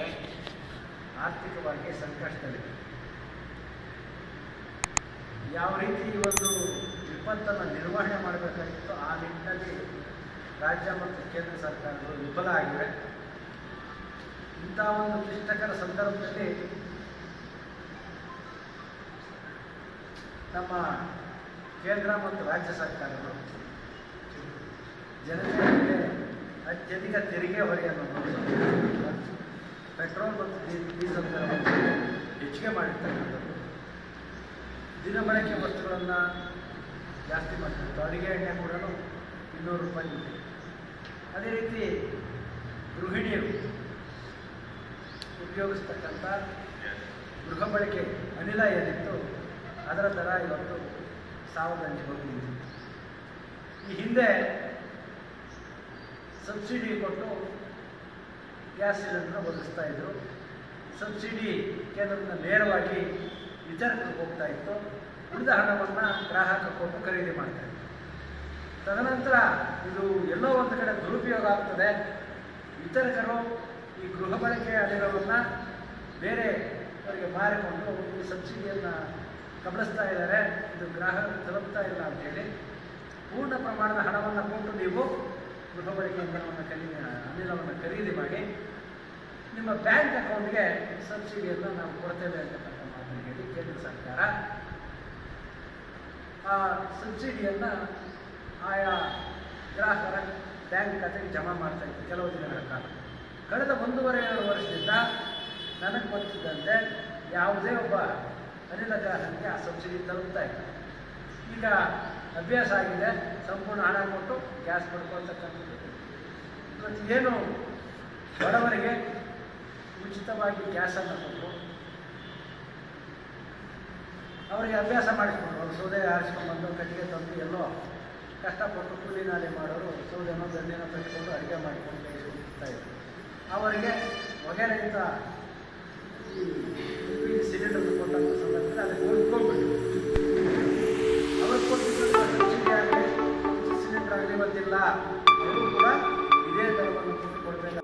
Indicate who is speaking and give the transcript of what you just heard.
Speaker 1: ಇದೆ ಆರ್ಥಿಕವಾಗಿ ಸಂಕಷ್ಟದಲ್ಲಿದೆ ಯಾವ ರೀತಿ ಈ ಒಂದು ವಿಪತ್ತನ್ನು ನಿರ್ವಹಣೆ ಮಾಡಬೇಕಾಗಿತ್ತು ಆ ನಿಟ್ಟಿನಲ್ಲಿ ರಾಜ್ಯ ಮತ್ತು ಕೇಂದ್ರ ಸರ್ಕಾರಗಳು ವಿಫಲ ಆಗಿವೆ ಇಂಥ ಒಂದು ಕ್ಲಿಷ್ಟಕರ ಸಂದರ್ಭದಲ್ಲಿ ನಮ್ಮ ಕೇಂದ್ರ ಮತ್ತು ರಾಜ್ಯ ಸರ್ಕಾರಗಳು ಜನತೆಯ ಮೇಲೆ ಅತ್ಯಧಿಕ ತೆರಿಗೆ ಹೊರೆಯನ್ನು ಹೊರಿಸಿ ಪೆಟ್ರೋಲ್ ಮತ್ತು ಡೀ- ಡೀಸೆಲ್ ದರವನ್ನು ಹೆಚ್ಚಿಗೆ ಮಾಡಿರ್ತಕ್ಕಂಥದ್ದು ದಿನಬಳಕೆ ವಸ್ತುಗಳನ್ನು ಜಾಸ್ತಿ ಮಾಡ್ತಿತ್ತು ಅಡುಗೆ ಎಣ್ಣೆ ಕೂಡ ಇನ್ನೂರು ರೂಪಾಯಿ ಇದೆ. ಅದೇ ರೀತಿ ಗೃಹಿಣಿಯರು ಉಪಯೋಗಿಸ್ತಕ್ಕಂಥ ಗೃಹ ಬಳಕೆ ಅನಿಲ ಏನಿತ್ತು ಅದರ ದರ ಇವತ್ತು ಸಾವಿರದ ಅಂಚು ಹೋಗಿ ನಿಂತಿದೆ. ಈ ಹಿಂದೆ ಸಬ್ಸಿಡಿ ಕೊಟ್ಟು ಗ್ಯಾಸ್ ಸಿಲಿಂಡರ್ ಒದಗಿಸ್ತಾ ಇದ್ರು ಸಬ್ಸಿಡಿ ಕೇಂದ್ರದಿಂದ ನೇರವಾಗಿ ವಿತರಕರಿಗೆ ಹೋಗ್ತಾ ಇತ್ತು ಉಳಿದ ಹಣವನ್ನು ಗ್ರಾಹಕ ಕೊಟ್ಟು ಖರೀದಿ ಮಾಡ್ತಾ ಇತ್ತು ತದನಂತರ ಇದು ಎಲ್ಲೋ ಒಂದು ಕಡೆ ದುರುಪಯೋಗ ಆಗ್ತದೆ ವಿತರಕರು ಈ ಗೃಹ ಬಳಕೆಯ ಅನಿಲವನ್ನು ಬೇರೆ ಅವರಿಗೆ ಮಾರಿಕೊಂಡು ಈ ಸಬ್ಸಿಡಿಯನ್ನು ಕಬಳಿಸ್ತಾ ಇದ್ದಾರೆ ಇದು ಗ್ರಾಹಕರಿಗೆ ತಲುಪ್ತಾ ಇಲ್ಲ ಅಂತೇಳಿ ಪೂರ್ಣ ಪ್ರಮಾಣದ ಹಣವನ್ನು ಕೊಟ್ಟು ನೀವು ಗೃಹ ಬಳಕೆ ಇಂಧನವನ್ನು ಖರೀದಿ ಅನಿಲವನ್ನು ಖರೀದಿ ಮಾಡಿ ನಿಮ್ಮ ಬ್ಯಾಂಕ್ ಅಕೌಂಟ್ಗೆ ಸಬ್ಸಿಡಿಯನ್ನು ನಾವು ಕೊಡ್ತೇವೆ ಅಂತಕ್ಕಂಥ ಮಾತನ್ನು ಹೇಳಿ ಕೇಂದ್ರ ಸರ್ಕಾರ ಆ ಸಬ್ಸಿಡಿಯನ್ನು ಆಯಾ ಗ್ರಾಹಕರ ಬ್ಯಾಂಕ್ ಖಾತೆಗೆ ಜಮಾ ಮಾಡ್ತಾ ಇತ್ತು ಕೆಲವು ದಿನಗಳ ಕಾಲ ಕಳೆದ ಒಂದೂವರೆ ಎರಡು ವರ್ಷದಿಂದ ನನಗೆ ಗೊತ್ತಿದ್ದಂತೆ ಯಾವುದೇ ಒಬ್ಬ ಅನಿಲ ಗ್ರಾಹಕರಿಗೆ ಆ ಸಬ್ಸಿಡಿ ತಲುಪ್ತಾ ಇಲ್ಲ ಈಗ ಅಭ್ಯಾಸ ಆಗಿದೆ ಸಂಪೂರ್ಣ ಹಣ ಕೊಟ್ಟು ಗ್ಯಾಸ್ ಪಡ್ಕೊಳ್ತಕ್ಕಂಥದ್ದು ಇವತ್ತು ಏನು ಬಡವರಿಗೆ ಉಚಿತವಾಗಿ ಗ್ಯಾಸನ್ನು ಕೊಟ್ಟು ಅವರಿಗೆ ಅಭ್ಯಾಸ ಮಾಡಿಸ್ಕೊಂಡು ಅವರು ಸೌದೆ ಆರಿಸ್ಕೊಂಡ್ಬಂದು ಕಟ್ಟಿಗೆ ತಂದು ಎಲ್ಲೋ ಕಷ್ಟಪಟ್ಟು ಕೂಲಿ ನಾಲಿ ಮಾಡೋರು ಸೌದೆನೋ ಬೆಣ್ಣೆನೋ ಕಟ್ಕೊಂಡು ಅಡುಗೆ ಮಾಡಿಕೊಂಡು ಬೇಯಿಸ್ಕೊಳ್ತಾ ಇದ್ರು ಅವರಿಗೆ ಹೊಗೆರಹಿತ ಈ ಎಲ್ ಪಿ ಜಿ ಸಿಲಿಂಡರ್ ಕೊಟ್ಟಂಥ ಸಂದರ್ಭದಲ್ಲಿ ಅದಕ್ಕೆ ಹೊಂದ್ಕೊಂಡ್ಬಿಟ್ಟು ಅವ್ರಿಗೆ ಕೊಟ್ಟಿದ್ದು ಸಬ್ಸಿಡಿ ಆಗಲಿ ಸಿಲಿಂಡರ್ ಆಗಲಿ ಇವತ್ತಿಲ್ಲ ಅವರು ಕೂಡ ಇದೇ ದರವನ್ನು ಕೊಟ್ಟು ಕೊಡಬೇಕು